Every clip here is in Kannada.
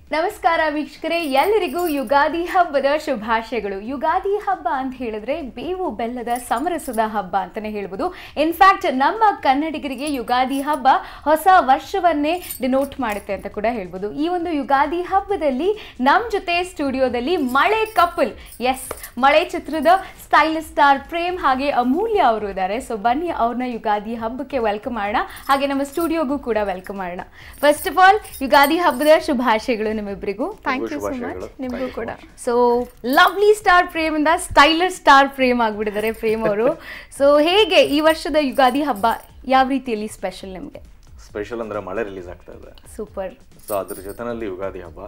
ನಮಸ್ಕಾರ ವೀಕ್ಷಕರೇ ಎಲ್ಲರಿಗೂ ಯುಗಾದಿ ಹಬ್ಬದ ಶುಭಾಶಯಗಳು ಯುಗಾದಿ ಹಬ್ಬ ಅಂತ ಹೇಳಿದ್ರೆ ಬೇವು ಬೆಲ್ಲದ ಸಮರಸದ ಹಬ್ಬ ಅಂತಾನೆ ಹೇಳ್ಬೋದು ಇನ್ಫ್ಯಾಕ್ಟ್ ನಮ್ಮ ಕನ್ನಡಿಗರಿಗೆ ಯುಗಾದಿ ಹಬ್ಬ ಹೊಸ ವರ್ಷವನ್ನೇ ಡಿನೋಟ್ ಮಾಡುತ್ತೆ ಅಂತ ಕೂಡ ಹೇಳ್ಬೋದು ಈ ಒಂದು ಯುಗಾದಿ ಹಬ್ಬದಲ್ಲಿ ನಮ್ಮ ಜೊತೆ ಸ್ಟುಡಿಯೋದಲ್ಲಿ ಮಳೆ ಕಪಲ್ ಎಸ್ ಮಳೆ ಚಿತ್ರದ ಸ್ಟೈಲಿಸ್ಟ್ ಸ್ಟಾರ್ ಪ್ರೇಮ್ ಹಾಗೆ ಅಮೂಲ್ಯ ಅವರು ಇದ್ದಾರೆ ಸೊ ಬನ್ನಿ ಅವ್ರನ್ನ ಯುಗಾದಿ ಹಬ್ಬಕ್ಕೆ ವೆಲ್ಕಮ್ ಮಾಡೋಣ ಹಾಗೆ ನಮ್ಮ ಸ್ಟುಡಿಯೋಗೂ ಕೂಡ ವೆಲ್ಕಮ್ ಮಾಡೋಣ ಫಸ್ಟ್ ಆಫ್ ಆಲ್ ಯುಗಾದಿ ಹಬ್ಬದ ಶುಭಾಶಯಗಳು ನಿಮ್ಮಿಬ್ಬರಿಗೂ ಥ್ಯಾಂಕ್ ಯು ಸೊ ಮಚ್ ಶುಭಾಶಯಗಳು. ನಿಮಗೂ ಕೂಡ ಸೊ ಲವ್ಲಿ ಸ್ಟಾರ್ ಪ್ರೇಮ್ ಇಂದ ಸ್ಟೈಲರ್ ಸ್ಟಾರ್ ಪ್ರೇಮ್ ಆಗ್ಬಿಟ್ಟಿದ್ದಾರೆ ಪ್ರೇಮ್ ಅವರು ಸೊ ಹೇಗೆ ಈ ವರ್ಷದ ಯುಗಾದಿ ಹಬ್ಬ ಯಾವ ರೀತಿಯಲ್ಲಿ ಸ್ಪೆಷಲ್ ನಿಮಗೆ ಸ್ಪೆಷಲ್ ಅಂದ್ರೆ ಮಳೆ ರಿಲೀಸ್ ಆಗ್ತಾ ಇದೆ ಸೂಪರ್ ಸೊ ಅದ್ರ ಜೊತೆನಲ್ಲಿ ಯುಗಾದಿ ಹಬ್ಬ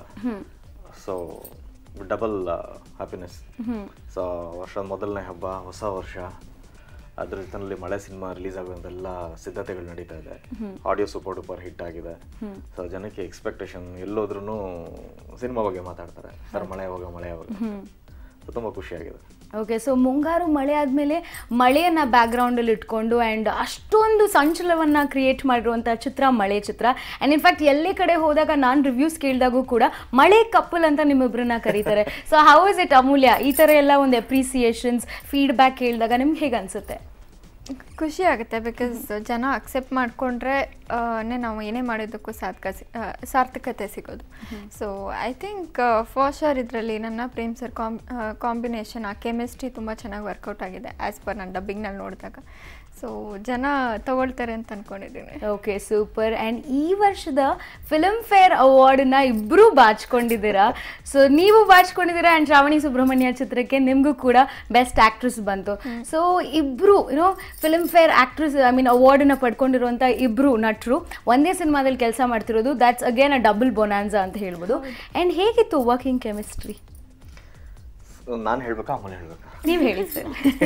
ಸೊ ಡಬಲ್ ಹ್ಯಾಪಿನೆಸ್ ಸೊ ವರ್ಷದ ಮೊದಲನೇ ಹಬ್ಬ ಹೊಸ ವರ್ಷ ಅದ್ರ ಜೊತೆನಲ್ಲಿ ಮಳೆ ಸಿನಿಮಾ ರಿಲೀಸ್ ಆಗುವಂತೆಲ್ಲ ಸಿದ್ಧತೆಗಳು ನಡೀತಾ ಇದೆ ಆಡಿಯೋ ಸೂಪರ್ ಡೂಪರ್ ಹಿಟ್ ಆಗಿದೆ ಸೊ ಜನಕ್ಕೆ ಎಕ್ಸ್ಪೆಕ್ಟೇಷನ್ ಎಲ್ಲೋದ್ರೂ ಸಿನಿಮಾ ಬಗ್ಗೆ ಮಾತಾಡ್ತಾರೆ ಸರ್ ಮಳೆ ಯಾವಾಗ ಮಳೆ ಯಾವಾಗ ಸೊ ತುಂಬ ಖುಷಿಯಾಗಿದೆ ಓಕೆ ಸೊ ಮುಂಗಾರು ಮಳೆ ಆದಮೇಲೆ ಮಳೆಯನ್ನು ಬ್ಯಾಕ್ಗ್ರೌಂಡಲ್ಲಿ ಇಟ್ಕೊಂಡು ಆ್ಯಂಡ್ ಅಷ್ಟೊಂದು ಸಂಚಲನವನ್ನು ಕ್ರಿಯೇಟ್ ಮಾಡಿರುವಂಥ ಚಿತ್ರ ಮಳೆ ಚಿತ್ರ ಆ್ಯಂಡ್ ಇನ್ಫ್ಯಾಕ್ಟ್ ಎಲ್ಲೇ ಕಡೆ ಹೋದಾಗ ನಾನು ರಿವ್ಯೂಸ್ ಕೇಳಿದಾಗೂ ಕೂಡ ಮಳೆ ಕಪ್ಪಲ್ ಅಂತ ನಿಮ್ಮಿಬ್ಬರನ್ನ ಕರೀತಾರೆ so how is it Amulya ಈ ಥರ ಎಲ್ಲ ಒಂದು ಅಪ್ರಿಸಿಯೇಷನ್ಸ್ ಫೀಡ್ಬ್ಯಾಕ್ ಕೇಳಿದಾಗ ನಿಮ್ಗೆ ಹೇಗೆ ಅನಿಸುತ್ತೆ ಖುಷಿ ಆಗುತ್ತೆ ಬಿಕಾಸ್ ಜನ ಅಕ್ಸೆಪ್ಟ್ ಮಾಡಿಕೊಂಡ್ರೆ ನಾವು ಏನೇ ಮಾಡಿದ್ದಕ್ಕೂ ಸಾರ್ಥಕ ಸಿ- ಆ, ಸಾರ್ಥಕತೆ ಸಿಗೋದು so I think first sure ಇದರಲ್ಲಿ ನನ್ನ ಪ್ರೇಮ್ ಸರ್ ಕಾಂಬ್ ಕಾಂಬಿನೇಷನ್ ಆ ಕೆಮಿಸ್ಟ್ರಿ ತುಂಬ ಚೆನ್ನಾಗಿ ವರ್ಕೌಟ್ ಆಗಿದೆ ಆ್ಯಸ್ ಪರ್ ನಾನು ಡಬ್ಬಿಂಗ್ನಲ್ಲಿ ನೋಡಿದಾಗ ಸೊ ಜನ ತಗೊಳ್ತಾರೆ ಅಂತ ಅಂದ್ಕೊಂಡಿದ್ದೀನಿ ಓಕೆ ಸೂಪರ್ ಆ್ಯಂಡ್ ಈ ವರ್ಷದ ಫಿಲ್ಮ್ ಫೇರ್ ಅವಾರ್ಡನ್ನ ಇಬ್ಬರು ಬಾಚ್ಕೊಂಡಿದ್ದೀರಾ ಸೊ ನೀವು ಬಾಚ್ಕೊಂಡಿದ್ದೀರಾ ಆ್ಯಂಡ್ ಶ್ರಾವಣಿ ಸುಬ್ರಹ್ಮಣ್ಯ ಚಿತ್ರಕ್ಕೆ ನಿಮಗೂ ಕೂಡ ಬೆಸ್ಟ್ ಆಕ್ಟ್ರೆಸ್ ಬಂತು ಸೊ ಇಬ್ಬರು you know Filmfare actress I mean ಅವಾರ್ಡನ್ನ ಪಡ್ಕೊಂಡಿರುವಂಥ ಇಬ್ಬರು ನಟರು ಒಂದೇ ಸಿನಿಮಾದಲ್ಲಿ ಕೆಲಸ ಮಾಡ್ತಿರೋದು that's again a double bonanza ಅಂತ ಹೇಳ್ಬೋದು ಆ್ಯಂಡ್ ಹೇಗಿತ್ತು ವರ್ಕಿಂಗ್ ಕೆಮಿಸ್ಟ್ರಿ ನಾನು ಹೇಳ್ಬೇಕಾ ಅಮ್ಮನ ಹೇಳ್ಬೇಕಾ ನೀವು ಹೇಳಿ ಸರ್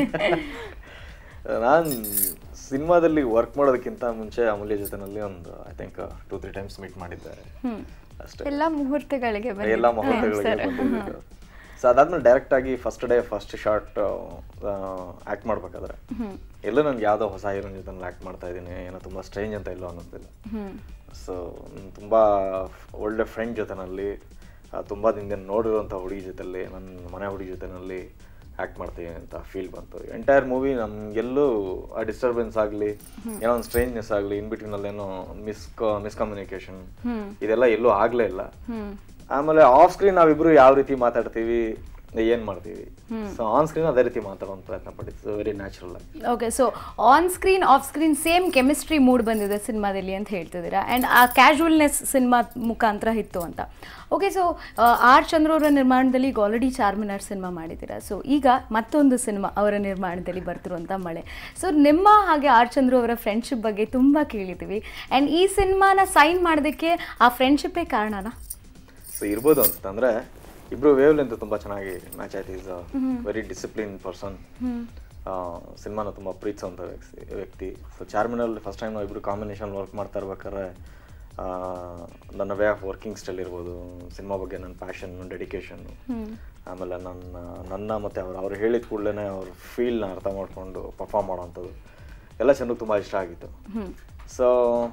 ನಾನು ಸಿನಿಮಾದಲ್ಲಿ ವರ್ಕ್ ಮಾಡೋದಕ್ಕಿಂತ ಮುಂಚೆ ಅಮೂಲ್ಯ ಜೊತೆನಲ್ಲಿ ಒಂದು I think two three times meet ಮಾಡಿದ್ದೆ ಅಷ್ಟೇ ಎಲ್ಲ ಮುಹೂರ್ತಗಳಿಗೆ ಎಲ್ಲ ಬಂದಿದ್ದು. ಮುಹೂರ್ತಗಳಿಗೆ ಬಂದಿದ್ದು ಸೊ ಅದಾದ್ಮೇಲೆ ಡೈರೆಕ್ಟ್ ಆಗಿ first day first shot act ಮಾಡ್ಬೇಕಾದ್ರೆ ಎಲ್ಲೂ ನನ್ಗೆ ಯಾವುದೋ ಹೊಸ ಹೀರೋನ್ ಜೊತೆ ಆಕ್ಟ್ ಮಾಡ್ತಾ ಇದ್ದೀನಿ ಏನೋ ತುಂಬ ಸ್ಟ್ರೇಂಜ್ ಅಂತ ಎಲ್ಲೋ ಅನ್ನೋದಿಲ್ಲ ಸೊ ತುಂಬ ಒಳ್ಳೆ ಫ್ರೆಂಡ್ ಜೊತೆನಲ್ಲಿ ಆ, ತುಂಬ ದಿನದಿಂದ ನೋಡಿರುವಂಥ ಹುಡುಗಿ ಜೊತೆಲಿ ನನ್ನ ಮನೆ ಹುಡುಗಿ ಜೊತೆನಲ್ಲಿ ಆ್ಯಕ್ಟ್ ಮಾಡ್ತೀನಿ ಅಂತ ಫೀಲ್ ಬಂತು ಎಂಟೈರ್ ಮೂವಿ ನಮಗೆಲ್ಲೂ ಆ ಡಿಸ್ಟರ್ಬೆನ್ಸ್ ಆಗಲಿ ಏನೋ ಒಂದು ಸ್ಟ್ರೇಂಜ್ನೆಸ್ ಆಗಲಿ ಇನ್ ಬಿಟ್ವೀನಲ್ಲಿ ಏನೋ ಮಿಸ್ ಮಿಸ್ಕಮ್ಯುನಿಕೇಶನ್ ಇದೆಲ್ಲ ಎಲ್ಲೂ ಆಗಲೇ ಇಲ್ಲ ಆಮೇಲೆ ಆಫ್ ಸ್ಕ್ರೀನ್ ನಾವಿಬ್ರು ಯಾವ ರೀತಿ ಮಾತಾಡ್ತೀವಿ ಏನ್ ಮಾಡ್ತೀವಿ ಸೊ ಆನ್ ಸ್ಕ್ರೀನ್ ಅದೇ ರೀತಿ ಮಾತಾಡುವಂತ ಪ್ರಯತ್ನ ಪಟ್ಟಿದ್ದು ವೆರಿ ನ್ಯಾಚುರಲ್ ಆಗಿ okay so on screen off screen same chemistry mood ಬಂದಿದೆ ಸಿನಿಮಾದಲ್ಲಿ ಅಂತ ಹೇಳ್ತಿದ್ದೀರಾ ಆ್ಯಂಡ್ ಆ ಕ್ಯಾಶುವಲ್ನೆಸ್ ಸಿನಿಮಾ ಮುಖಾಂತರ ಇತ್ತು ಅಂತ ಓಕೆ ಸೊ ಆರ್ ಚಂದ್ರ ಅವರ ನಿರ್ಮಾಣದಲ್ಲಿ ಈಗ ಆಲ್ರೆಡಿ ಚಾರ್ಮಿನಾರ್ ಸಿನಿಮಾ ಮಾಡಿದ್ದೀರಾ ಸೊ ಈಗ ಮತ್ತೊಂದು ಸಿನಿಮಾ ಅವರ ನಿರ್ಮಾಣದಲ್ಲಿ ಬರ್ತಿರುವಂಥ ಮಳೆ ಸೊ ನಿಮ್ಮ ಹಾಗೆ ಆರ್ ಚಂದ್ರು ಅವರ ಫ್ರೆಂಡ್ಶಿಪ್ ಬಗ್ಗೆ ತುಂಬ ಕೇಳಿದ್ದೀವಿ ಆ್ಯಂಡ್ ಈ ಸಿನಿಮಾನ ಸೈನ್ ಮಾಡೋದಕ್ಕೆ ಆ ಫ್ರೆಂಡ್ಶಿಪ್ಪೇ ಕಾರಣನಾ ಸೊ ಇರ್ಬೋದು ಅನ್ಸುತ್ತೆ ಅಂದ್ರೆ ಇಬ್ರು ವೇವ್ ಲೆಂತ್ ತುಂಬಾ ಚೆನ್ನಾಗಿ ಮ್ಯಾಚ್ ಆಯ್ತು ಈಸ್ ವೆರಿ ಡಿಸಿಪ್ಲಿನ್ ಪರ್ಸನ್ ಸಿನಿಮಾನ ತುಂಬಾ ಪ್ರೀತಿಸುವಂಥ ವ್ಯಕ್ತಿ ವ್ಯಕ್ತಿ ಸೊ ಚಾರ್ಮಿನಲ್ಲಿ ಫಸ್ಟ್ ಟೈಮ್ ನಾವು ಇಬ್ರು ಕಾಂಬಿನೇಷನ್ ವರ್ಕ್ ಮಾಡ್ತಾ ಇರ್ಬೇಕಾದ್ರೆ ಆ, ನನ್ನ ವೇ ಆಫ್ ವರ್ಕಿಂಗ್ ಸ್ಟೈಲ್ ಇರ್ಬೋದು ಸಿನಿಮಾ ಬಗ್ಗೆ ನನ್ನ ಪ್ಯಾಷನ್ ಡೆಡಿಕೇಶನ್ ಆಮೇಲೆ ನನ್ನ ನನ್ನ ಮತ್ತೆ ಅವ್ರು ಅವ್ರು ಹೇಳಿದ ಕೂಡಲೇ ಅವ್ರ ಫೀಲ್ನ ಅರ್ಥ ಮಾಡ್ಕೊಂಡು ಪರ್ಫಾರ್ಮ್ ಮಾಡೋವಂಥದ್ದು ಎಲ್ಲ ಜನಕ್ಕೆ ತುಂಬ ಇಷ್ಟ ಆಗಿತ್ತು ಸೊ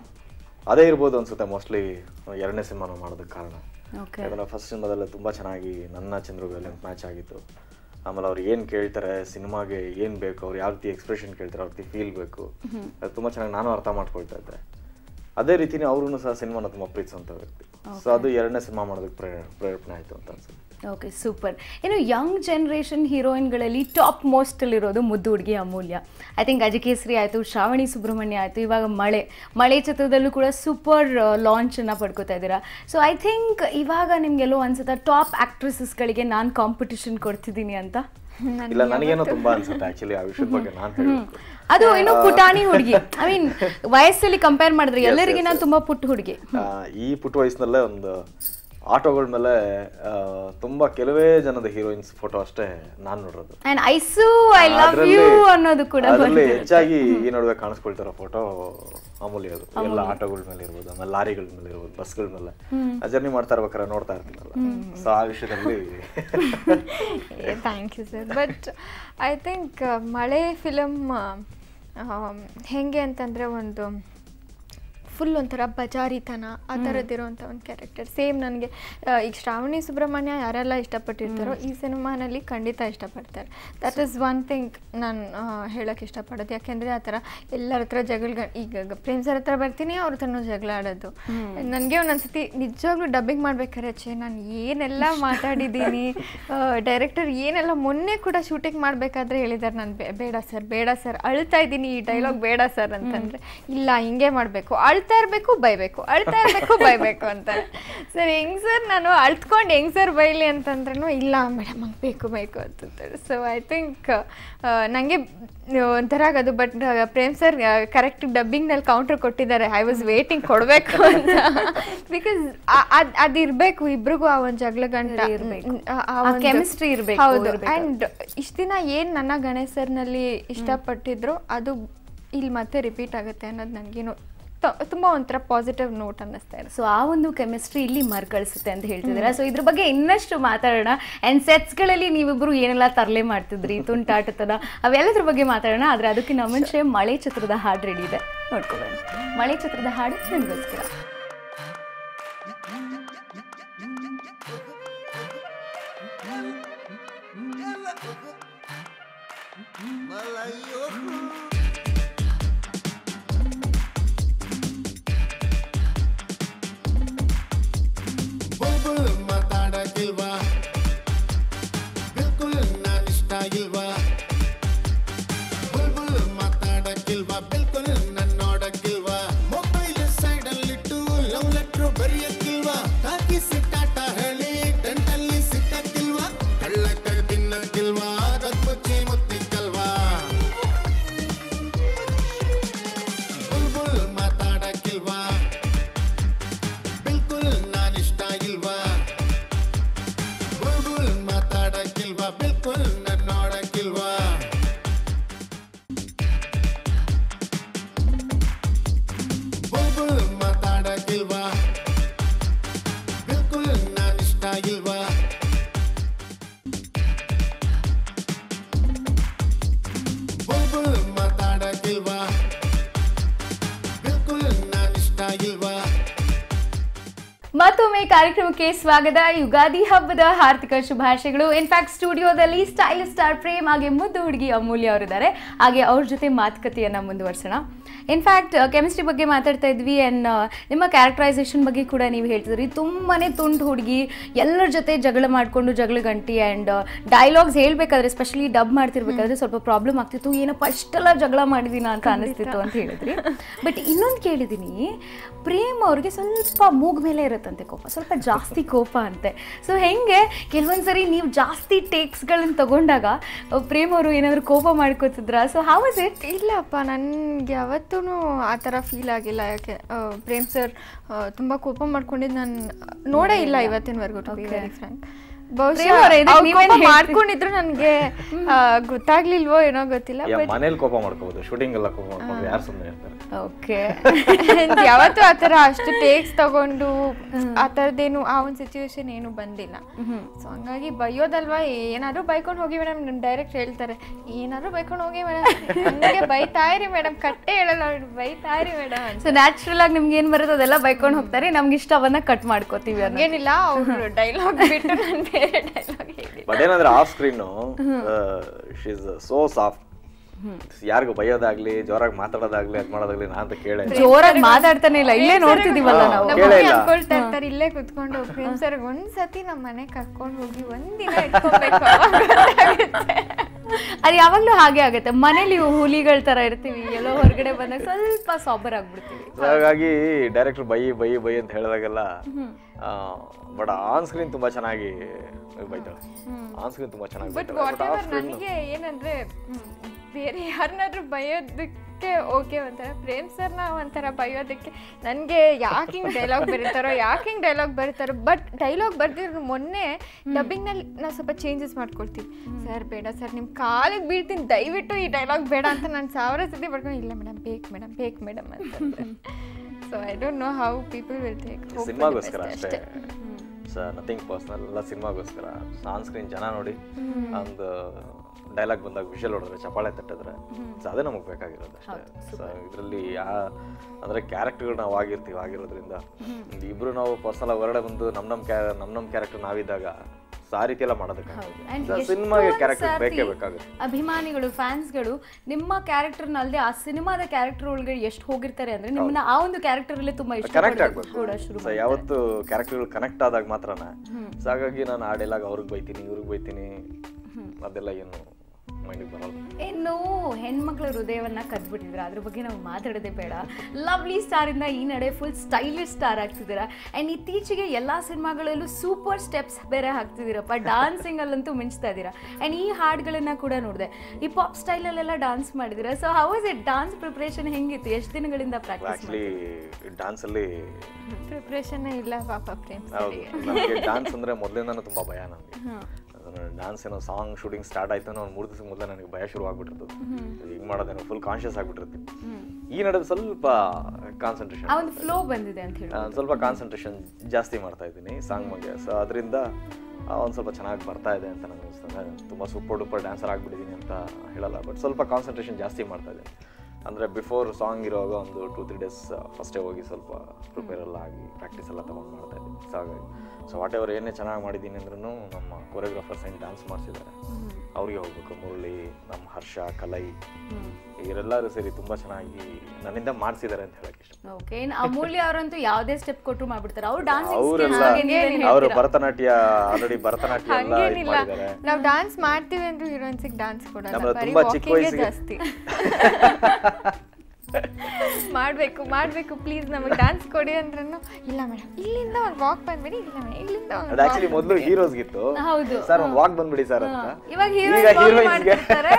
ಅದೇ ಇರ್ಬೋದು ಅನ್ಸುತ್ತೆ ಮೋಸ್ಟ್ಲಿ ಎರಡನೇ ಸಿನಿಮಾನ ಮಾಡೋದಕ್ಕೆ ಕಾರಣ ಓಕೆ ಯಾಕಂದ್ರೆ ಫಸ್ಟ್ ಸಿನಿಮಾದಲ್ಲೇ ತುಂಬ ಚೆನ್ನಾಗಿ ನನ್ನ ಚಂದ್ರಗೆ ಲೆಂತ್ ಮ್ಯಾಚ್ ಆಗಿತ್ತು ಆಮೇಲೆ ಅವ್ರು ಏನು ಕೇಳ್ತಾರೆ ಸಿನಿಮಾಗೆ ಏನು ಬೇಕು ಅವ್ರು ಯಾವ ರೀತಿ ಎಕ್ಸ್ಪ್ರೆಷನ್ ಕೇಳ್ತಾರೆ ಅವ್ರ ರೀತಿ ಫೀಲ್ ಬೇಕು ಅದು ತುಂಬ ಚೆನ್ನಾಗಿ ನಾನು ಅರ್ಥ ಮಾಡ್ಕೊಳ್ತಾ ಇದ್ದೆ ಅದೇ ರೀತಿನೇ ಅವ್ರೂ ಸಹ ಸಿನಿಮಾನ ತುಂಬ ಪ್ರೀತಿಸುವಂಥ ವ್ಯಕ್ತಿ ಸೊ ಅದು ಎರಡನೇ ಸಿನಿಮಾ ಮಾಡೋದಕ್ಕೆ ಪ್ರೇರ ಪ್ರೇರೇಪಣೆ ಆಯಿತು ಅಂತ ಅನ್ಸುತ್ತೆ ಓಕೆ ಸೂಪರ್ ಇನ್ನು ಯಂಗ್ ಜನ್ರೇಷನ್ ಹೀರೋಯಿನ್ಗಳಲ್ಲಿ ಟಾಪ್ ಮೋಸ್ಟಲ್ಲಿರೋದು ಮುದ್ದು ಹುಡುಗಿ ಅಮೂಲ್ಯ ಐ ಥಿಂಕ್ ಅಜಕೇಶ್ರಿ ಆಯಿತು ಶ್ರಾವಣಿ ಸುಬ್ರಹ್ಮಣ್ಯ ಆಯಿತು ಇವಾಗ ಮಳೆ ಮಳೆ ಚಿತ್ರದಲ್ಲೂ ಕೂಡ ಸೂಪರ್ ಲಾಂಚನ್ನು ಪಡ್ಕೋತಾ ಇದ್ದೀರಾ ಸೊ ಐ ಥಿಂಕ್ ಇವಾಗ ನಿಮಗೆಲ್ಲೋ ಅನ್ಸುತ್ತಾ ಟಾಪ್ ಆ್ಯಕ್ಟ್ರೆಸಸ್ಗಳಿಗೆ ನಾನು ಕಾಂಪಿಟಿಷನ್ ಕೊಡ್ತಿದ್ದೀನಿ ಅಂತ ಇಲ್ಲ ನನಗೇನೋ ತುಂಬ ಅನ್ಸುತ್ತೆ ಆ್ಯಕ್ಚುಲಿ ಆ ವಿಷಯದ ಬಗ್ಗೆ ನಾನು ಹೇಳಬೇಕು ಅದು ಇನ್ನು ಪುಟಾಣಿ ಹುಡುಗಿ ಐ ಮೀನ್ ವಯಸ್ಸಲ್ಲಿ ಕಂಪೇರ್ ಮಾಡಿದ್ರೆ ಎಲ್ಲರಿಗೆ ನಾನು ತುಂಬ ಪುಟ್ಟ ಹುಡುಗಿ ಈ ಪುಟ್ಟ ವಯಸ್ಸಿನಲ್ಲೇ ಒಂದು ಆಟೋಗಳ ಮೇಲೆ ಆ, ತುಂಬಾ ಕೆಲವೇ ಜನದ ಹೀರೋಯಿನ್ಸ್ ಫೋಟೋ ಅಷ್ಟೇ ನಾನು ನೋಡಿರೋದು ಆ್ಯಂಡ್ ಐಸು ಐ ಲವ್ ಯು ಅನ್ನೋದು ಕೂಡ ಅದರಲ್ಲಿ ಹೆಚ್ಚಾಗಿ ಈ ನಡುವೆ ಕಾಣಿಸ್ಕೊಳ್ತಿರೋ ಫೋಟೋ ಅಮೂಲ್ಯ ಅದು ಎಲ್ಲ ಆಟೋಗಳ ಮೇಲೆ ಇರ್ಬೋದು ಆಮೇಲೆ ಲಾರಿಗಳ ಮೇಲೆ ಇರ್ಬೋದು ಬಸ್ಗಳ ಮೇಲೆ ಜರ್ನಿ ಮಾಡ್ತಾ ಇರ್ಬೇಕಾದ್ರೆ ನೋಡ್ತಾ ಇರ್ತೀನಲ್ಲ ಸೊ ಆ ವಿಷಯದಲ್ಲಿ thank you sir but I think ಮಳೆ ಫಿಲಮ್ ಹೇಗೆ ಅಂತಂದರೆ ಒಂದು ಫುಲ್ ಒಂಥರ ಬಜಾರಿತನ ಆ ಥರದ್ದಿರೋಂಥ ಒಂದು ಕ್ಯಾರೆಕ್ಟರ್ ಸೇಮ್ ನನಗೆ ಈಗ ಶ್ರಾವಣಿ ಸುಬ್ರಹ್ಮಣ್ಯ ಯಾರೆಲ್ಲ ಇಷ್ಟಪಟ್ಟಿರ್ತಾರೋ ಈ ಸಿನಿಮಾನಲ್ಲಿ ಖಂಡಿತ ಇಷ್ಟಪಡ್ತಾರೆ ದಟ್ ಈಸ್ ಒನ್ ಥಿಂಗ್ ನಾನು ಹೇಳೋಕ್ಕೆ ಇಷ್ಟಪಡೋದು ಯಾಕೆಂದರೆ ಆ ಥರ ಎಲ್ಲರ ಹತ್ರ ಜಗಳ ಈಗ ಪ್ರೇಮ್ ಸರ್ ಹತ್ರ ಬರ್ತೀನಿ ಅವ್ರ ಹತ್ರನೂ ಜಗಳ ಆಡೋದು ನನಗೆ ಒಂದೊಂದ್ಸತಿ ನಿಜವಾಗ್ಲೂ ಡಬ್ಬಿಂಗ್ ಮಾಡ್ಬೇಕಾದ್ರೆ ಛೇ ನಾನು ಏನೆಲ್ಲ ಮಾತಾಡಿದ್ದೀನಿ ಡೈರೆಕ್ಟರ್ ಏನೆಲ್ಲ ಮೊನ್ನೆ ಕೂಡ ಶೂಟಿಂಗ್ ಮಾಡಬೇಕಾದ್ರೆ ಹೇಳಿದ್ದಾರೆ ನಾನು ಬೇಡ ಸರ್ ಬೇಡ ಸರ್ ಅಳ್ತಾ ಇದ್ದೀನಿ ಈ ಡೈಲಾಗ್ ಬೇಡ ಸರ್ ಅಂತಂದ್ರೆ ಇಲ್ಲ ಹಿಂಗೆ ಮಾಡಬೇಕು ಅಳ್ತಾ ಇರಬೇಕು ಬೈಬೇಕು ಅಳ್ತಾ ಇರಬೇಕು ಬೈಬೇಕು ಅಂತಾರೆ ಸರ್ ಹೆಂಗ್ ಸರ್ ನಾನು ಅಳ್ತ್ಕೊಂಡು ಹೆಂಗ್ ಸರ್ ಬೈಲಿ ಅಂತಂದ್ರೂ ಇಲ್ಲ ಮೇಡಮ್ ಹಂಗೆ ಬೇಕು ಬೇಕು ಅಂತಂತಾರೆ ಸೊ ಐ ಥಿಂಕ್ ನನಗೆ ಒಂಥರ ಆಗೋದು ಬಟ್ ಪ್ರೇಮ್ ಸರ್ ಕರೆಕ್ಟ್ ಡಬ್ಬಿಂಗ್ನಲ್ಲಿ ಕೌಂಟರ್ ಕೊಟ್ಟಿದ್ದಾರೆ ಐ ವಾಸ್ ವೇಟಿಂಗ್ ಕೊಡಬೇಕು ಅಂತ ಬಿಕಾಸ್ ಅದು ಇರಬೇಕು ಇಬ್ರಿಗೂ ಆ ಒಂದು ಜಗಳ ಗಂಟ ಇರ್ಬೇಕು. ಆ- ಆ ಆ ಒಂದು- chemistry ಇರ್ಬೇಕು, ಹೌದು ಇರ್ಬೇಕು. ಅಂಡ್ ಇಷ್ಟ ದಿನ ಏನ್ ನನ್ನ ಗಣೇಶ್ ಸರ್ನಲ್ಲಿ ಇಷ್ಟಪಟ್ಟಿದ್ರು ಅದು ಇಲ್ಲಿ ಮತ್ತೆ ರಿಪೀಟ್ ಆಗುತ್ತೆ ಅನ್ನೋದು ನನಗೇನು ತುಂಬಾ ಒಂಥರ ಪಾಸಿಟಿವ್ ನೋಟ್ ಅನ್ನಿಸ್ತಾ ಇದೆ ಸೊ ಆ ಒಂದು ಕೆಮಿಸ್ಟ್ರಿ ಇಲ್ಲಿ ಮರುಕಳಿಸುತ್ತೆ ಅಂತ ಹೇಳ್ತಿದ್ದೀರಾ ಸೊ ಇದ್ರ ಬಗ್ಗೆ ಇನ್ನಷ್ಟು ಮಾತಾಡೋಣ ಅಂಡ್ ಸೆಟ್ಸ್ಗಳಲ್ಲಿ ನೀವಿಬ್ರು ಏನೆಲ್ಲ ತರಲೆ ಮಾಡ್ತಿದ್ರಿ ತುಂಟಾಟತನ ಅವೆಲ್ಲದ್ರ ಬಗ್ಗೆ ಮಾತಾಡೋಣ ಆದ್ರೆ ಅದಕ್ಕಿಂತ ಮುಂಚೆ ಮಳೆ ಚಿತ್ರದ ಹಾಡು ರೆಡಿ ಇದೆ ನೋಡ್ಕೊಳ್ಳೋಣ ಮಳೆ ಚಿತ್ರದ ಹಾಡು ನಿಮಗೋಸ್ಕರ ಬುಲ್ಬುಲ್ ಮಾತಾಡಕ್ಕಿಲ್ವಾ ಬಿಲ್ಕುಲ್ ನಾನಿಷ್ಟ ಇಲ್ವಾ ಬುಲ್ಬುಲ್ ಮಾತಾಡಕ್ಕಿಲ್ವಾ ಬಿಲ್ಕುಲ್ ನನ್ ನೋಡಕ್ಕಿಲ್ವಾ ಮೊಬೈಲ್ ಸೈಡ್ ಅಲ್ಲಿಟ್ಟು ಲವ್ ಲೆಟ್ರು ಬರೆಯಕ್ಕಿಲ್ವಾ ಹಾಕಿಸಿ ಟಾಟ ಹೇಳಿ ಟೆಂಟಲ್ಲಿ ಸಿಕ್ಕಕ್ಕಿಲ್ವಾ ಕಳ್ಳ ಕೈ ತಿನ್ನಕ್ಕಿಲ್ವಾ ಮುಚ್ಚಿ ಮುತ್ತಿಕ್ಕಲ್ವಾ ಬುಲ್ಬುಲ್ ಮಾತಾಡಕ್ಕಿಲ್ವಾ ಬಿಲ್ಕುಲ್ ನಾನಿಷ್ಟ ಇಲ್ವಾ ಬುಲ್ಬುಲ್ ಮಾತಾಡಕ್ಕಿಲ್ವಾ ಬಿಲ್ಕುಲ್ ನನ್ ನೋಡಕ್ಕಿಲ್ವಾ ಬುಲ್ಬುಲ್ ಮಾತಾಡಕ್ಕಿಲ್ವಾ ಬಿಲ್ಕುಲ್ ನಾನಿಷ್ಟ ಇಲ್ವಾ ಬುಲ್ಬುಲ್ ಮಾತಾಡಕ್ಕಿಲ್ವಾ ಬಿಲ್ಕುಲ್ ನಾನಿಷ್ಟ ಇಲ್ವಾ ಮತ್ತೊಮ್ಮೆ ಕಾರ್ಯಕ್ರಮಕ್ಕೆ ಸ್ವಾಗತ ಯುಗಾದಿ ಹಬ್ಬದ ಹಾರ್ದಿಕ ಶುಭಾಶಯಗಳು ಇನ್ಫ್ಯಾಕ್ಟ್ ಸ್ಟುಡಿಯೋದಲ್ಲಿ ಸ್ಟೈಲ್ ಸ್ಟಾರ್ ಪ್ರೇಮ್ ಹಾಗೆ ಮುದ್ದು ಹುಡುಗಿ ಅಮೂಲ್ಯ ಅವರಿದ್ದಾರೆ ಹಾಗೆ ಅವ್ರ ಜೊತೆ ಮಾತುಕತೆಯನ್ನ ಮುಂದುವರ್ಸೋಣ ಇನ್ಫ್ಯಾಕ್ಟ್ ಕೆಮಿಸ್ಟ್ರಿ ಬಗ್ಗೆ ಮಾತಾಡ್ತಾ ಇದ್ವಿ ಆ್ಯಂಡ್ ನಿಮ್ಮ ಕ್ಯಾರೆಕ್ಟರೈಸೇಷನ್ ಬಗ್ಗೆ ಕೂಡ ನೀವು ಹೇಳ್ತಿದ್ರಿ ತುಂಬಾನೇ ತುಂಡು ಹುಡುಗಿ ಎಲ್ಲರ ಜೊತೆ ಜಗಳ ಮಾಡಿಕೊಂಡು ಜಗಳ ಗಂಟಿ ಆ್ಯಂಡ್ ಡೈಲಾಗ್ಸ್ ಹೇಳ್ಬೇಕಾದ್ರೆ ಸ್ಪೆಷಲಿ ಡಬ್ ಮಾಡ್ತಿರ್ಬೇಕಾದ್ರೆ ಸ್ವಲ್ಪ ಪ್ರಾಬ್ಲಮ್ ಆಗ್ತಿತ್ತು ಏನಪ್ಪ ಇಷ್ಟೆಲ್ಲ ಜಗಳ ಮಾಡಿದೀನ ಅಂತ ಅನಿಸ್ತಿತ್ತು ಅಂತ ಹೇಳಿದ್ರಿ ಬಟ್ ಇನ್ನೊಂದು ಕೇಳಿದ್ದೀನಿ ಪ್ರೇಮ್ ಅವ್ರಿಗೆ ಸ್ವಲ್ಪ ಮೂಗ್ ಮೇಲೆ ಇರುತ್ತಂತೆ ಕೋಪ ಸ್ವಲ್ಪ ಜಾಸ್ತಿ ಕೋಪ ಅಂತೆ ಸೊ ಹೆಂಗೆ ಕೆಲವೊಂದ್ಸರಿ ನೀವು ಜಾಸ್ತಿ ಟೇಕ್ಸ್ಗಳನ್ನ ತಗೊಂಡಾಗ ಅಹ್, ಪ್ರೇಮ್ ಅವರು ಏನಾದ್ರು ಕೋಪ ಮಾಡ್ಕೋತಿದ್ರ ಸೊ ಹೌ ಇಸ್ ಇಟ್ ಇಲ್ಲಪ್ಪ ನನಗೆ ಯಾವತ್ತೂ ಆ ಥರ ಫೀಲ್ ಆಗಿಲ್ಲ ಯಾಕೆ ಆ, ಪ್ರೇಮ್ ಸರ್ ತುಂಬ ಕೋಪ ಮಾಡ್ಕೊಂಡಿದ್ದು ನಾನು ನೋಡೇ ಇಲ್ಲ ಇವತ್ತಿನವರೆಗೂ to be very frank Prem ಅವ್ರೆ, ಇದಕ್ಕೆ ನೀವೇನ್ ಹೇಳ್ತೀರಿ? ಮಾಡ್ಕೊಂಡಿದ್ರು ನನಗೆ ಗೊತ್ತಾಗ್ಲಿಲ್ವೋ ಏನೋ ಗೊತ್ತಿಲ್ಲ ಯಾ- ಬಟ್ ಮನೇಲಿ ಕೋಪ ಮಾಡ್ಕೋಬಹುದು ಶೂಟಿಂಗ್ ಎಲ್ಲ ಕೋಪ ಮಾಡ್ಕೊಂಡು ಯಾರು ಸುಮ್ಮನೆ ಇರ್ತಾರೆ ಓಕೆ ಯಾವತ್ತೂ ಆ ಥರ ಅಷ್ಟು ಟೇಕ್ಸ್ ತಗೊಂಡು ಆ ಥರದ್ದೇನು ಆ ಒಂದು ಸಿಚುವೇಶನ್ ಏನು ಬಂದಿಲ್ಲ ಸೊ ಹಂಗಾಗಿ ಬೈಯೋದಲ್ವಾ ಏನಾದ್ರು ಬೈಕೊಂಡು ಹೋಗಿ ಮೇಡಮ್ ಡೈರೆಕ್ಟ್ ಹೇಳ್ತಾರೆ ಏನಾದ್ರು ಬೈಕೊಂಡು ಹೋಗಿ ಮೇಡಮ್ ನನಗೆ ಬೈತಾ ಇರಿ ಮೇಡಮ್ ಕಟ್ಟೆ ಹೇಳಲ್ಲ ಅವ್ರು ಬೈತಾ ಇರಿ ಮೇಡಮ್ ಅಂತ ಸೊ ನ್ಯಾಚುರಲ್ ಆಗಿ ನಿಮ್ಗೆ ಏನ್ ಬರುತ್ತೆ ಅದೆಲ್ಲ ಬೈಕೊಂಡು ಹೋಗ್ತಾರೆ ನಮ್ಗೆ ಇಷ್ಟವನ್ನ ಕಟ್ ಮಾಡ್ಕೋತೀವಿ ಅನ್ನೋ ಏನಿಲ್ಲ ಅವ್ರು ಡೈಲಾಗ್ ಬಿಟ್ಟು ನಾನು ಬೇರೆ ಡೈಲಾಗ್ ಹೇಳಿ ಬಟ್ ಏನಂದ್ರೆ off screen she's so soft ಯಾರಿಗೂ ಬೈಯೋದಾಗ್ಲಿ ಜೋರಾಗಿ ಮಾತಾಡೋದಾಗ್ಲಿ ಅದ್ ಮಾಡೋದಾಗ್ಲಿ ನಾ ಅಂತ ಕೇಳೇ ಇಲ್ಲ. ಜೋರಾಗಿ ಮಾತಾಡ್ತಾನೆ ಇಲ್ಲ ಇಲ್ಲೇ ನೋಡ್ತಿದೀವಲ್ಲ ನಾವು ನಮ್ಮ ಕೇಳೇ ಮಮ್ಮಿ ಇಲ್ಲ. ಅನ್ಕೊಳ್ತಾ ಇರ್ತಾರೆ ಇಲ್ಲೇ ಕುತ್ಕೊಂಡು ಪ್ರೇಮ್ ಸರ್ ಒಂದ್ಸತಿ ನಮ್ಮ ಮನೆ ಕರ್ಕೊಂಡು ಹೋಗಿ ಒಂದಿನ ಇಟ್ಕೊಬೇಕು ಅವಾಗ ಗೊತ್ತಾಗುತ್ತೆ. ಅದು ಯಾವಾಗ್ಲೂ ಹಾಗೆ ಆಗುತ್ತೆ ಮನೇಲಿ ಹುಲಿಗಳ ತರ ಇರ್ತೀವಿ ಎಲ್ಲೋ ಹೊರಗಡೆ ಬಂದಾಗ ಸ್ವಲ್ಪ ಸಾಬರ್ ಆಗ್ಬಿಡ್ತೀವಿ So ಹಾಗಾಗಿ ಡೈರೆಕ್ಟರ್ ಬೈ ಬೈ ಬೈ ಅಂತ ಹೇಳಿದಾಗೆಲ್ಲ ಬಟ್ ಆನ್ ಸ್ಕ್ರೀನ್ ತುಂಬಾ ಚೆನ್ನಾಗಿ ಬೈತಾಳೆ ಆನ್ ಸ್ಕ್ರೀನ್ ತುಂಬಾ ಚೆನ್ನಾಗಿ ಬಟ್ ಬೈತಾಳೆ what but off ever screen ನನಗೆ ಏನಂದ್ರೆ ಬೇರೆ ಯಾರನ್ನಾದ್ರೂ ಬೈಯೋದಕ್ಕೆ ಓಕೆ ಒಂಥರ ಪ್ರೇಮ್ ಸರ್ನ ಒಂಥರ ಬೈಯೋದಕ್ಕೆ ನನಗೆ ಯಾಕೆ ಹಿಂಗೆ ಡೈಲಾಗ್ ಬರೀತಾರೋ ಯಾಕೆ ಹಿಂಗೆ ಡೈಲಾಗ್ ಬರೀತಾರೋ ಬಟ್ ಡೈಲಾಗ್ ಬರ್ದಿರೋ ಮೊನ್ನೆ ಡಬ್ಬಿಂಗ್ನಲ್ಲಿ ನಾವು ಸ್ವಲ್ಪ ಚೇಂಜಸ್ ಮಾಡ್ಕೊಳ್ತೀವಿ ಸರ್ ಬೇಡ ಸರ್ ನಿಮ್ಮ ಕಾಲಿಗೆ ಬೀಳ್ತೀನಿ ದಯವಿಟ್ಟು ಈ ಡೈಲಾಗ್ ಬೇಡ ಅಂತ ನಾನು ಸಾವಿರ ಸತಿ ಬರ್ಕೊಂಡು ಇಲ್ಲ ಮೇಡಮ್ ಬೇಕು ಮೇಡಮ್ ಬೇಕು ಮೇಡಮ್ ಅಂತ so I don't know how people will take ಸಿನಿಮಾಗೋಸ್ಕರ ಅಷ್ಟೇ ಇಟ್ಸ್ ನಥಿಂಗ್ ಪರ್ಸ್ನಲ್ ಎಲ್ಲ ಸಿನಿಮಾಗೋಸ್ಕರ ಆನ್ ಸ್ಕ್ರೀನ್ ಜನ ನೋಡಿ ಒಂದು ಡೈಲಾಗ್ ಬಂದಾಗ ವಿಷಲ್ ಹೊಡೆದ್ರೆ ಚಪಾಳೆ ತಟ್ಟಿದ್ರೆ ಸೊ ಅದೇ ನಮಗೆ ಬೇಕಾಗಿರೋದು ಅಷ್ಟೇ ಸೊ ಇದರಲ್ಲಿ ಯಾ ಅಂದರೆ ಕ್ಯಾರೆಕ್ಟರ್ಗಳು ನಾವು ಆಗಿರ್ತೀವಿ ಆಗಿರೋದ್ರಿಂದ ಇಬ್ರು ನಾವು ಪರ್ಸನಲ್ ಹೊರಗಡೆ ಬಂದು ನಮ್ಮ ನಮ್ಮ ಕ್ಯಾ ನಮ್ಮ ನಮ್ಮ ಕ್ಯಾರೆಕ್ಟರ್ ನಾವಿದ್ದಾಗ ಸೊ ಆ ರೀತಿ ಎಲ್ಲ And ಮಾಡೋದಕ್ಕೆ ಸಿನಿಮಾಗೆ ಎಷ್ಟೊಂದ್ ಕ್ಯಾರೆಕ್ಟರ್ ಸರ್ತಿ ಬೇಕೇ ಬೇಕಾಗುತ್ತೆ ಅಭಿಮಾನಿಗಳು ಫ್ಯಾನ್ಸ್ಗಳು ನಿಮ್ಮ ಕ್ಯಾರೆಕ್ಟರ್ನ ಅಲ್ಲದೆ ಆ ಸಿನಿಮಾದ ಕ್ಯಾರೆಕ್ಟರ್ ಒಳಗಡೆ ಎಷ್ಟು ಹೋಗಿರ್ತಾರೆ ಅಂದ್ರೆ ನಿಮ್ಮನ್ನ ಆ ಒಂದು ಕ್ಯಾರೆಕ್ಟರ್ ಅಲ್ಲೇ ತುಂಬಾ ಇಷ್ಟ ಕನೆಕ್ಟ್ ಕೂಡ ಆಗ್ಬೇಕು ಶುರು ಸೊ ಯಾವತ್ತು ಕ್ಯಾರೆಕ್ಟರ್ಗಳು ಕನೆಕ್ಟ್ ಆದಾಗ ಮಾತ್ರನ ಸೊ ಹಾಗಾಗಿ ನಾನು ಆ ಡೈಲಾಗ್ ಅವ್ರಿಗೆ ಬೈತೀನಿ ಇವ್ರಿಗೆ ಬೈತೀನಿ ಅದೆಲ್ಲ ಏನು ಮೈಂಡಿಗೆ ಬರಲ್ಲ ಇನ್ನು ಹೆಣ್ಮಕ್ಳ ಹೃದಯವನ್ನ ಕದ್ಬಿಟ್ಟಿದ್ರ ಅದ್ರ ಬಗ್ಗೆ ನಾವು ಮಾತಾಡೋದೇ ಬೇಡ ಲವ್ಲಿ ಸ್ಟಾರ್ ಇಂದ ಈ ನಡೆ ಫುಲ್ ಸ್ಟೈಲಿಶ್ ಸ್ಟಾರ್ ಆಗ್ತಿದ್ದೀರಾ ಅಂಡ್ ಇತ್ತೀಚೆಗೆ ಎಲ್ಲಾ ಸಿನಿಮಾಗಳಲ್ಲೂ ಸೂಪರ್ ಸ್ಟೆಪ್ಸ್ ಬೇರೆ ಹಾಕ್ತಿದ್ದೀರಪ್ಪ ಡಾನ್ಸಿಂಗ್ ಅಲ್ಲಂತೂ ಮಿಂಚ್ತಾ ಇದ್ದೀರಾ ಅಂಡ್ ಈ ಹಾಡುಗಳನ್ನ ಕೂಡ ನೋಡಿದೆ ಈ ಪಾಪ್ ಸ್ಟೈಲಲ್ಲೆಲ್ಲ ಡಾನ್ಸ್ ಮಾಡಿದಿರಾ so how is it dance preparation ಹೆಂಗಿತ್ತು ಎಷ್ಟು ದಿನಗಳಿಂದ ಪ್ರಾಕ್ಟೀಸ್ ಆಕ್ಚುಲಿ ಡಾನ್ಸಲ್ಲಿ ಪ್ರಿಪ್ರೇಷನ್ ಇಲ್ಲ ಪಾಪ ಪ್ರೇಮ್ ಹೌದು ನನಗೆ ಡಾನ್ಸ್ ಅಂದ್ರೆ ಮೊದಲಿಂದನೂ ತುಂಬಾ ಭಯ ನನಗೆ ಡಾನ್ಸ್ ಏನೋ ಸಾಂಗ್ ಶೂಟಿಂಗ್ ಸ್ಟಾರ್ಟ್ ಆಯ್ತು ಒಂದು ಮೂರು ದಿವಸ ಮೊದಲೇ ನನಗೆ ಭಯ ಶುರು ಆಗ್ಬಿಟ್ಟಿರ್ತದೆ ಹಿಂಗೆ ಮಾಡೋದೇನೋ ಫುಲ್ ಕಾನ್ಶಿಯಸ್ ಆಗ್ಬಿಟ್ಟಿರ್ತೀನಿ ಈ ನಡುವೆ ಸ್ವಲ್ಪ ಕಾನ್ಸಂಟ್ರೇಷನ್ ಆ ಒಂದು ಫ್ಲೋ ಬಂದಿದೆ ಅಂತ ಹೇಳಿ ಸ್ವಲ್ಪ ಕಾನ್ಸಂಟ್ರೇಷನ್ ಜಾಸ್ತಿ ಮಾಡ್ತಾ ಇದ್ದೀನಿ ಸಾಂಗ್ ಬಗ್ಗೆ ಸೊ ಅದರಿಂದ ಒಂದು ಸ್ವಲ್ಪ ಚೆನ್ನಾಗಿ ಬರ್ತಾ ಇದೆ ಅಂತ ನನಗೆ ಅನಿಸ್ತದೆ ತುಂಬ ಸೂಪರ್ ಡೂಪರ್ ಡ್ಯಾನ್ಸರ್ ಆಗಿಬಿಟ್ಟಿದ್ದೀನಿ ಅಂತ ಹೇಳಲ್ಲ ಬಟ್ ಸ್ವಲ್ಪ ಕಾನ್ಸಂಟ್ರೇಷನ್ ಜಾಸ್ತಿ ಮಾಡ್ತಾ ಇದ್ದೀನಿ ಅಂದರೆ ಬಿಫೋರ್ ಸಾಂಗ್ ಇರುವಾಗ ಒಂದು ಟೂ ತ್ರೀ ಡೇಸ್ ಫಸ್ಟೇ ಹೋಗಿ ಸ್ವಲ್ಪ ಪ್ರಿಪೇರ್ ಎಲ್ಲ ಆಗಿ ಪ್ರಾಕ್ಟೀಸ್ ಎಲ್ಲ ತೊಗೊಂಡು ಮಾಡ್ತಾ ಇದ್ದೀನಿ ಸೊ ಹಾಗಾಗಿ ಸೊ ವಾಟ್ ಎವರ್ ಏನೇ ಚೆನ್ನಾಗಿ ಮಾಡಿದ್ದೀನಿ ಅಂದ್ರೂ ನಮ್ಮ ಕೊರಿಯೋಗ್ರಾಫರ್ಸ್ ಏನು ಡ್ಯಾನ್ಸ್ ಮಾಡಿಸಿದ್ದಾರೆ ಅವ್ರಿಗೆ ಹೋಗ್ಬೇಕು ಮುರಳಿ ನಮ್ಮ ಹರ್ಷ ಕಲೈ ಇವರೆಲ್ಲರೂ ಸೇರಿ ತುಂಬ ಚೆನ್ನಾಗಿ ನನ್ನಿಂದ ಮಾಡಿಸಿದ್ದಾರೆ ಅಂತ ಹೇಳಕ್ಕೆ ಇಷ್ಟ ಓಕೆ ಇನ್ನು ಅಮೂಲ್ಯ ಅವರಂತೂ ಯಾವುದೇ ಸ್ಟೆಪ್ ಕೊಟ್ಟರು ಮಾಡ್ಬಿಡ್ತಾರೆ ಅವ್ರು ಅವರೆಲ್ಲ ಡಾನ್ಸಿಂಗ್ ಅವರು ಭರತನಾಟ್ಯ ಆಲ್ರೆಡಿ ಭರತನಾಟ್ಯ ಎಲ್ಲ ಇದು ಹಂಗೇನಿಲ್ಲ ಮಾಡಿದ್ದಾರೆ ನಾವು ಡಾನ್ಸ್ ಮಾಡ್ತೀವಿ ಅಂದ್ರೆ ಹೀರೋಯಿನ್ಸಿಗೆ ಡಾನ್ಸ್ ಕೊಡಲ್ಲ ನಮ್ಮದು ಬರೀ ತುಂಬಾ ಚಿಕ್ಕ ವಾಕಿಂಗೇ ವಯಸ್ಸಿಗೆ- ಜಾಸ್ತಿ ಮಾಡ್ಬೇಕು ಮಾಡ್ಬೇಕು ಪ್ಲೀಸ್ ನಮಗೆ ಡಾನ್ಸ್ ಕೊಡಿ ಅಂದ್ರೂ ಇಲ್ಲ ಮೇಡಮ್ ಇಲ್ಲಿಂದ ಒಂದು ವಾಕ್ ಬಂದ್ಬಿಡಿ ಇಲ್ಲ ಮೇಡಮ್ ಇಲ್ಲಿಂದ ಒಂದು ಅದು ಆಕ್ಚುಲಿ ಮೊದಲು ಹೀರೋಸ್ಗಿತ್ತು ಹೌದು. ಸರ್ ಒಂದು ವಾಕ್ ಬಂದ್ಬಿಡಿ ಸರ್ ಅಂತ ಇವಾಗ ಈಗ ಹೀರೋಯಿನ್ heroines ಗೆ- ಮಾಡ್ತಿರ್ತಾರೆ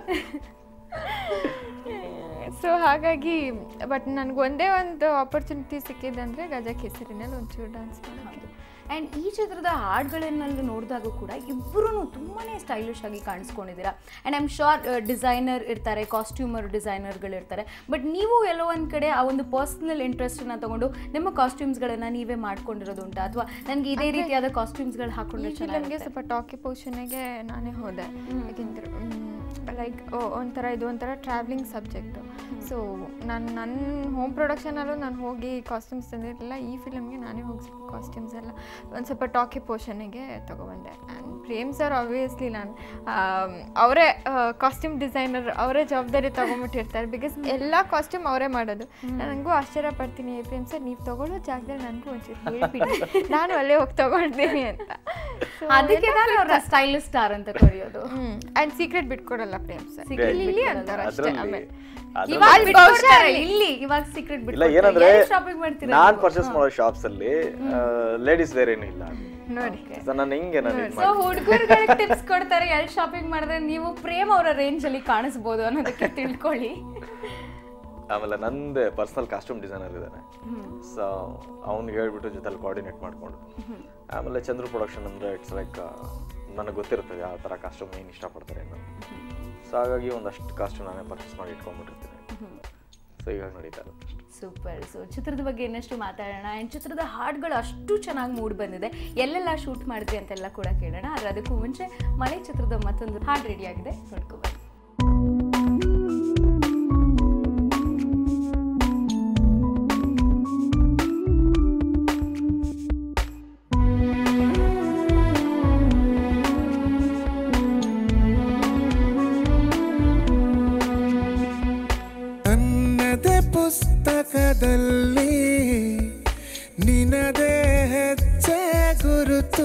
ಸೊ ಹಾಗಾಗಿ ಬಟ್ ನನಗೆ ಒಂದೇ ಒಂದು ಆಪರ್ಚುನಿಟಿ ಸಿಕ್ಕಿದಂದ್ರೆ ಗಜ ಕೇಸರಿನಲ್ಲಿ ಒಂಚೂರು ಡಾನ್ಸ್ ಮಾಡೋಕ್ಕೆ ಆ್ಯಂಡ್ ಈ ಚಿತ್ರದ ಹಾಡುಗಳನ್ನೆಲ್ಲ ನೋಡಿದಾಗ ಕೂಡ ಇಬ್ಬರೂ ತುಂಬಾ ಸ್ಟೈಲಿಶ್ ಆಗಿ ಕಾಣಿಸ್ಕೊಂಡಿದ್ದೀರಾ and I am sure designer ಇರ್ತಾರೆ ಕಾಸ್ಟ್ಯೂಮರ್ ಡಿಸೈನರ್ಗಳು ಇರ್ತಾರೆ ಬಟ್ ನೀವು ಎಲ್ಲೋ ಒಂದು ಕಡೆ ಆ ಒಂದು ಪರ್ಸ್ನಲ್ ಇಂಟ್ರೆಸ್ಟನ್ನು ತಗೊಂಡು ನಿಮ್ಮ ಕಾಸ್ಟ್ಯೂಮ್ಸ್ಗಳನ್ನು ನೀವೇ ಮಾಡ್ಕೊಂಡಿರೋದು ಉಂಟಾ ಅಥವಾ ನನಗೆ ಇದೇ ರೀತಿಯಾದ ಕಾಸ್ಟ್ಯೂಮ್ಸ್ಗಳು ಹಾಕೊಂಡ್ರೆ ಈ ಫಿಲಮ್ಗೆ ಚೆನ್ನಾಗಿ ಸ್ವಲ್ಪ ಟಾಕಿ ಪೋರ್ಷನ್ಗೆ ನಾನೇ ಹೋದೆ ಯಾಕೆಂದ್ರೆ ಲೈಕ್ ಒಂಥರ ಇದು ಒಂಥರ ಟ್ರಾವ್ಲಿಂಗ್ ಸಬ್ಜೆಕ್ಟು ಸೊ ನಾನು ನನ್ನ ಹೋಮ್ ಪ್ರೊಡಕ್ಷನಲ್ಲೂ ನಾನು ಹೋಗಿ ಕಾಸ್ಟ್ಯೂಮ್ಸ್ ತಂದಿರಲಿಲ್ಲ ಈ ಫಿಲಮ್ಗೆ ನಾನೇ ಹೋಗಿ ಕಾಸ್ಟ್ಯೂಮ್ಸ್ ಎಲ್ಲ ಒಂದು ಸ್ವಲ್ಪ ಟಾಕಿ ಪೋರ್ಷನಿಗೆ ತೊಗೊಬಂದೆ ಆ್ಯಂಡ್ ಪ್ರೇಮ್ ಸರ್ ಆಬ್ವಿಯಸ್ಲಿ ನಾನು ಅವರೇ ಕಾಸ್ಟ್ಯೂಮ್ ಡಿಸೈನರ್ ಅವರೇ ಜವಾಬ್ದಾರಿ ತೊಗೊಂಬಿಟ್ಟಿರ್ತಾರೆ ಬಿಕಾಸ್ ಎಲ್ಲ ಕಾಸ್ಟ್ಯೂಮ್ ಅವರೇ ಮಾಡೋದು ನನಗೂ ಆಶ್ಚರ್ಯ ಪಡ್ತೀನಿ "ಏ, ಪ್ರೇಮ್ ಸರ್ ನೀವು ತೊಗೊಳ್ಳೋ ಜಾಗದಲ್ಲಿ ನನಗೂ ಒಂಚೂರು ಹೇಳ್ಬಿಡಿ ನಾನು ಅಲ್ಲೇ ಹೋಗಿ ತೊಗೊಳ್ತೀನಿ ಅಂತ So, ಅದಕ್ಕೆ ತಾನೇ ಅವ್ರ ಸ್ಟೈಲಿಶ್ ಸ್ಟಾರ್ ಅಂತ ಕರೆಯೋದು ಹ್ಮ್ ಅಂಡ್ ಸೀಕ್ರೆಟ್ ಬಿಟ್ಕೊಡಲ್ಲ ಪ್ರೇಮ್ ಸರ್ Secret ಇಲ್ಲಿ ಬಿಟ್ಕೊಡಲ್ಲ. ಅಂತಾರೆ ಅಷ್ಟೇ ಅದ್ರಲ್ಲಿ ಆಮೇಲೆ ಅದ್ರಲ್ಲಿ- ಇವಾಗ ಅಲ್ಲಿ ಬಿಟ್ಕೊಡ್ತಾರೆ, ಬಹುಶಃ ಇಲ್ಲಿ ಇವಾಗ ಸೀಕ್ರೆಟ್ ಇಲ್ಲ ಏನಂದ್ರೆ ಶಾಪಿಂಗ್ ಮಾಡ್ತೀರಾ ನಾನ್ ಪರ್ಚೇಸ್ ಮಾಡೋ ಶಾಪ್ಸ್ ಅಲ್ಲಿ ಲೇಡೀಸ್ ವೇರ್ ಏನು ಇಲ್ಲ ನೋಡಿ ಸೊ ನಾನು ಹಿಂಗೆ ನಾನು ಇದು ಸೊ ಹುಡುಗರುಗಳಿಗೆ ಟಿಪ್ಸ್ ಕೊಡ್ತಾರೆ ಎಲ್ಲಿ ಶಾಪಿಂಗ್ ಮಾಡಿದ್ರೆ ನೀವು ಪ್ರೇಮ್ ಅವರ ರೇಂಜ್ ಅಲ್ಲಿ ಕಾಣಿಸ್ಬೋದು ಅನ್ನೋದಕ್ಕೆ ತಿಳ್ಕೊಳ್ಳಿ ಆಮೇಲೆ ನಂದೇ ಪರ್ಸನಲ್ ಕಾಸ್ಟ್ಯೂಮ್ ಡಿಸೈನರ್ ಇದ್ದಾನೆ ಸೊ ಅವ್ನಿಗೆ ಹೇಳ್ಬಿಟ್ಟು ಜೊತೆಲಿ ಕೋಆರ್ಡಿನೇಟ್ ಮಾಡ್ಕೊಂಡು ಆಮೇಲೆ ಚಂದ್ರು ಪ್ರೊಡಕ್ಷನ್ ಅಂದರೆ ಇಟ್ಸ್ ಲೈಕ್ ನನಗೆ ಗೊತ್ತಿರ್ತದೆ ಯಾವ ಥರ ಕಾಸ್ಟ್ಯೂಮ್ ಏನು ಇಷ್ಟಪಡ್ತಾರೆ ಅನ್ನೋದು ಸೊ ಹಾಗಾಗಿ ಒಂದಷ್ಟು ಕಾಸ್ಟ್ಯೂಮ್ ನಾನೇ ಪರ್ಚೇಸ್ ಮಾಡಿ ಇಟ್ಕೊಂಡ್ಬಿಟ್ಟಿರ್ತೀನಿ ಸೊ ಈಗ ನಡೀತಾ ಇರುತ್ತೆ ಅಷ್ಟೇ. ಸೂಪರ್ ಸೊ ಚಿತ್ರದ ಬಗ್ಗೆ ಇನ್ನಷ್ಟು ಮಾತಾಡೋಣ ಆ್ಯಂಡ್ ಚಿತ್ರದ ಹಾಡುಗಳು ಅಷ್ಟು ಚೆನ್ನಾಗಿ ಮೂಡ್ ಬಂದಿದೆ ಎಲ್ಲೆಲ್ಲ ಶೂಟ್ ಮಾಡಿದ್ರಿ ಅಂತೆಲ್ಲ ಕೂಡ ಕೇಳೋಣ ಆದರೆ ಅದಕ್ಕೂ ಮುಂಚೆ ಮಳೆ ಚಿತ್ರದ ಮತ್ತೊಂದು ಹಾಡು ರೆಡಿ ಆಗಿದೆ ನೋಡ್ಕೊಬನ್ನಿ ನನ್ನದೇ ಪುಸ್ತಕದಲ್ಲಿ ನಿನದೇ ಹೆಜ್ಜೆ ಗುರುತು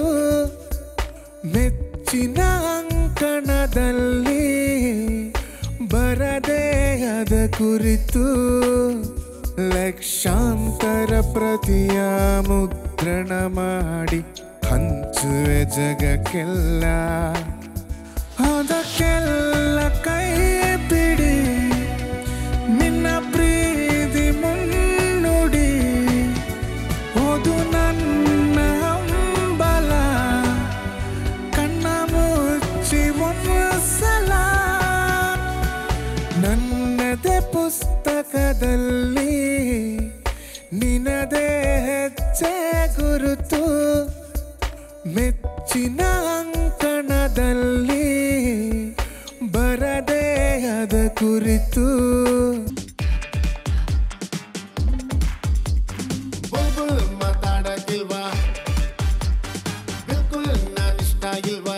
ಮೆಚ್ಚಿನ ಅಂಕಣದಲ್ಲಿ ಬರದೇ ಅದ ಕುರಿತು ಲಕ್ಷಾಂತರ ಪ್ರತಿಯ ಮುದ್ರಣ ಮಾಡಿ ಹಂಚುವೆ ಜಗಕ್ಕೆಲ್ಲ ಅದಕ್ಕೆಲ್ಲ ಕೈ ಬಿಡಿ ನಿನ್ನ ಪ್ರೀತಿ ಮುನ್ನುಡಿ ಓದು ನನ್ನ ಹಂಬಲ ಕಣ್ಣ ಮುಚ್ಚಿ ಒಂದ್ಸಲ ನನ್ನದೇ ಪುಸ್ತಕದಲ್ಲಿ ನಿನದೇ ಹೆಜ್ಜೆ ಗುರುತು ನೆಚ್ಚಿನ ಅಂಕಣದಲ್ಲಿ ಬರದೇ ಅದ ಕುರಿತು ಬುಲ್ಬುಲ್ ಮಾತಾಡಕ್ಕಿಲ್ವಾ ಬಿಲ್ಕುಲ್ ನಾನ್ ಇಷ್ಟ ಇಲ್ವಾ